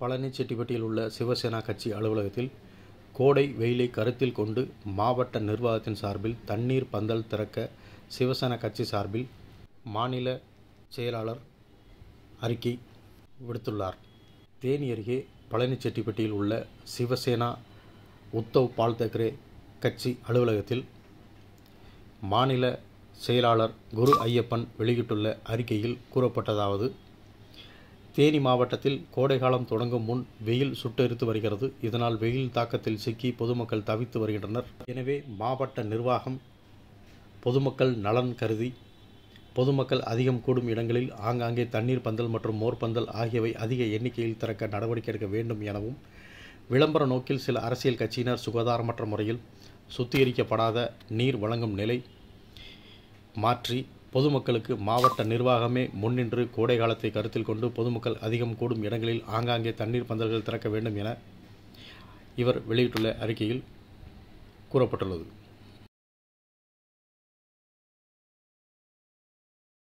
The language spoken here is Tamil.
பழனிச்செட்டிப்பட்டியில் உள்ள சிவசேனா கட்சி அலுவலகத்தில் கோடை வெயிலை கருத்தில் கொண்டு மாவட்ட நிர்வாகத்தின் சார்பில் தண்ணீர் பந்தல் திறக்க சிவசேனா கட்சி சார்பில் மாநில செயலாளர் அறிக்கை விடுத்துள்ளார் தேனி அருகே பழனிச்செட்டிப்பட்டியில் உள்ள சிவசேனா உத்தவ் பால் தாக்கரே கட்சி அலுவலகத்தில் மாநில செயலாளர் குரு ஐயப்பன் வெளியிட்டுள்ள அறிக்கையில் கூறப்பட்டதாவது தேனி மாவட்டத்தில் கோடைகாலம் தொடங்கும் முன் வெயில் சுட்டெரித்து வருகிறது இதனால் வெயில் தாக்கத்தில் சிக்கி பொதுமக்கள் தவித்து வருகின்றனர் எனவே மாவட்ட நிர்வாகம் பொதுமக்கள் நலன் கருதி பொதுமக்கள் அதிகம் கூடும் இடங்களில் ஆங்காங்கே தண்ணீர் பந்தல் மற்றும் மோர் பந்தல் ஆகியவை அதிக எண்ணிக்கையில் திறக்க நடவடிக்கை எடுக்க வேண்டும் எனவும் விளம்பர நோக்கில் சில அரசியல் கட்சியினர் சுகாதாரமற்ற முறையில் சுத்திகரிக்கப்படாத நீர் வழங்கும் நிலை மாற்றி பொதுமக்களுக்கு மாவட்ட நிர்வாகமே முன்னின்று கோடை காலத்தை கருத்தில் கொண்டு பொதுமக்கள் அதிகம் கூடும் இடங்களில் ஆங்காங்கே தண்ணீர் பந்தல்கள் திறக்க வேண்டும் என இவர் வெளியிட்டுள்ள அறிக்கையில் கூறப்பட்டுள்ளது